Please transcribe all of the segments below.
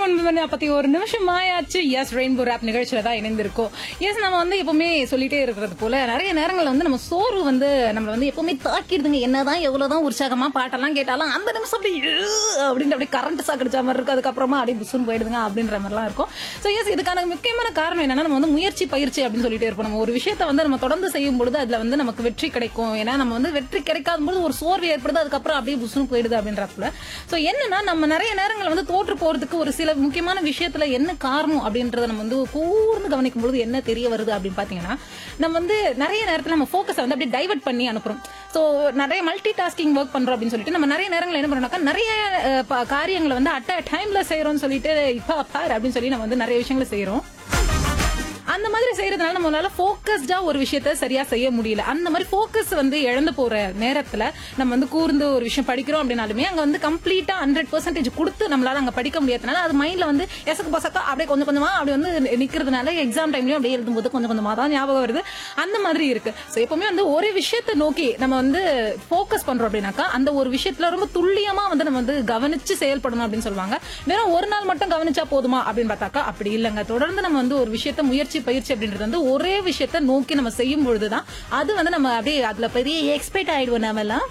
ஒன்பது மணி நாற்பத்தி ஒரு நிமிஷம் ஆயாச்சு எஸ் ரெயின்போ ரேப் நிகழ்ச்சியில தான் இணைந்திருக்கோம் எஸ் நம்ம வந்து எப்பவுமே சொல்லிட்டே இருக்கிறது போல நிறைய நேரங்கள்ல வந்து நம்ம சோர்வு வந்து நம்மள வந்து எப்பவுமே தாக்கிடுதுங்க என்னதான் எவ்வளவுதான் உற்சாகமா பாட்டெல்லாம் கேட்டாலும் அந்த நிமிஷம் அப்படி "ஈ" அப்படின்னு அப்படியே கரண்ட் சாக்கடிச்ச மாதிரி இருக்கும் அதுக்கப்புறமா அப்படியே புசுன்னு போயிடுதுங்க அப்படின்ற மாதிரிலாம் இருக்கும் ஸோ எஸ் இதுக்கான முக்கியமான காரணம் என்னன்னா நம்ம வந்து முயற்சி பயிற்சி அப்படின்னு சொல்லிட்டே இருப்போம் நம்ம ஒரு விஷயத்தை வந்து நம்ம தொடர்ந்து செய்யும் பொழுது அதுல வந்து நமக்கு வெற்றி கிடைக்கும் ஏன்னா நம்ம வந்து வெற்றி கிடைக்காத போது ஒரு சோர்வு ஏற்படுது அதுக்கப்புறம் அப்படியே புசுன்னு போயிடுது அப்படின்றப்பல ஸோ என்னன்னா நம்ம நிறைய நேரங்கள் வந்து தோற்று போறதுக்கு ஒரு சில முக்கியமான விஷயத்துல என்ன காரணம் அப்படின்றத நம்ம வந்து கூர்ந்து கவனிக்கும் பொழுது என்ன தெரிய வருது அப்படின்னு பாத்தீங்கன்னா நம்ம வந்து நிறைய நேரத்துல நம்ம ஃபோக்கஸை வந்து அப்படியே டைவர்ட் பண்ணி அனுப்புறோம் ஸோ நிறைய மல்டி டாஸ்கிங் ஒர்க் பண்றோம் அப்படின்னு சொல்லிட்டு நம்ம நிறைய நேரங்கள் என்ன பண்றோம்னாக்கா நிறைய அஹ், ப- காரியங்களை வந்து அட் அ டைம்ல செய்யறோம்னு சொல்லிட்டு இப்ப பார் அப்படின்னு சொல்லி நம்ம வந்து நிறைய விஷயங்களை செய்யறோம் அந்த மாதிரி செய்யறதுனால நம்மளால ஃபோக்கஸ்டா ஒரு விஷயத்த சரியா செய்ய முடியல அந்த மாதிரி ஃபோக்கஸ் வந்து இழந்து போற நேரத்துல நம்ம வந்து கூர்ந்து ஒரு விஷயம் படிக்கிறோம் அப்படின்னாலுமே அங்க வந்து கம்ப்ளீட்டா ஹண்ட்ரட் பர்சன்டேஜ் கொடுத்து நம்மளால அங்க படிக்க முடியாதனால அது மைண்ட்ல வந்து எசக்கு பசக்கா அப்படியே கொஞ்சம் கொஞ்சமா அப்படி வந்து நிக்கிறதுனால எக்ஸாம் டைம்லயும் அப்படியே எழுதும்போது கொஞ்சம் கொஞ்சமா தான் ஞாபகம் வருது அந்த மாதிரி இருக்கு ஸோ எப்பவுமே வந்து ஒரு விஷயத்தை நோக்கி நம்ம வந்து ஃபோக்கஸ் பண்றோம் அப்படின்னாக்கா அந்த ஒரு விஷயத்துல ரொம்ப துல்லியமா வந்து நம்ம வந்து கவனிச்சு செயல்படணும் அப்படின்னு சொல்லுவாங்க வெறும் ஒரு நாள் மட்டும் கவனிச்சா போதுமா அப்படின்னு பார்த்தாக்கா அப்படி இல்லைங்க தொடர்ந்து நம்ம வந்து ஒரு விஷயத்த முயற்சி பயிற்சி அப்படின்றது வந்து ஒரே விஷயத்த நோக்கி நம்ம செய்யும் பொழுதுதான் அது வந்து நம்ம அப்படியே அதுல பெரிய எக்ஸ்பெக்ட் ஆயிடுவோம் நம்ம எல்லாம்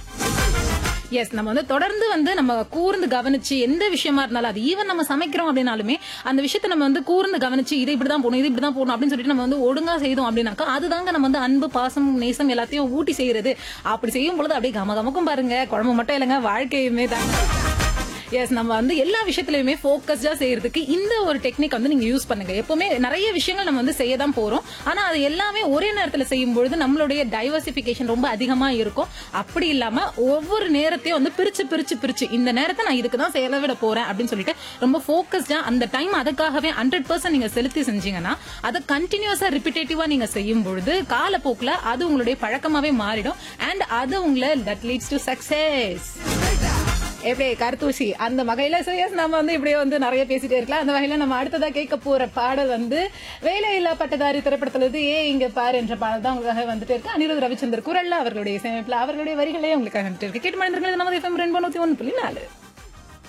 எஸ் நம்ம வந்து தொடர்ந்து வந்து நம்ம கூர்ந்து கவனிச்சு எந்த விஷயமா இருந்தாலும் அது ஈவன் நம்ம சமைக்கிறோம் அப்படின்னாலுமே அந்த விஷயத்தை நம்ம வந்து கூர்ந்து கவனிச்சு இது இப்படிதான் போகணும் இது இப்படிதான் போகணும் அப்படின்னு சொல்லிட்டு நம்ம வந்து ஒழுங்கா செய்தோம் அப்படின்னாக்கா அதுதாங்க நம்ம வந்து அன்பு பாசம் நேசம் எல்லாத்தையும் ஊட்டி செய்யறது அப்படி செய்யும் பொழுது அப்படியே கம கமக்கும் பாருங்க குழம்பு மட்டும் இல்லைங்க வாழ்க்கையுமே தாங்க எஸ் நம்ம வந்து எல்லா விஷயத்திலயுமே ஃபோக்கஸ்டா செய்யறதுக்கு இந்த ஒரு டெக்னிக் வந்து நீங்க யூஸ் பண்ணுங்க எப்பவுமே நிறைய விஷயங்கள் நம்ம வந்து செய்ய தான் போறோம் ஆனா அது எல்லாமே ஒரே நேரத்துல செய்யும் பொழுது நம்மளுடைய டைவர்சிபிகேஷன் ரொம்ப அதிகமா இருக்கும் அப்படி இல்லாம ஒவ்வொரு நேரத்தையும் வந்து பிரிச்சு பிரிச்சு பிரிச்சு இந்த நேரத்தை நான் இதுக்கு தான் செலவிட போறேன் அப்படின்னு சொல்லிட்டு ரொம்ப ஃபோக்கஸ்டா அந்த டைம் அதுக்காகவே ஹண்ட்ரட் பர்சன்ட் நீங்க செலுத்தி செஞ்சீங்கன்னா அதை கண்டினியூஸா ரிப்பிட்டேட்டிவா நீங்க செய்யும் பொழுது காலப்போக்குல அது உங்களுடைய பழக்கமாவே மாறிடும் அண்ட் அது உங்களை தட் லீட்ஸ் டு சக்சஸ் எப்படி கருத்தூசி அந்த வகையில சரியஸ் நம்ம வந்து இப்படியே வந்து நிறைய பேசிட்டே இருக்கலாம் அந்த வகையில நம்ம அடுத்ததா கேட்க போற பாடல் வந்து வேலையில்லா பட்டதாரி திரைப்படத்துல இருந்து ஏ இங்க பாரு என்ற பாடல் தான் உங்களுக்காக வந்துட்டு இருக்கு அனிருத் ரவிச்சந்தர் குரல்ல அவர்களுடைய சேமிப்புல அவர்களுடைய வரிகளே உங்களுக்காக வந்துட்டு இருக்கு கேட்டு மனிதர்கள் நமது எஃப்எம் ரெண்டு ஒன்று புள்ளி நாலு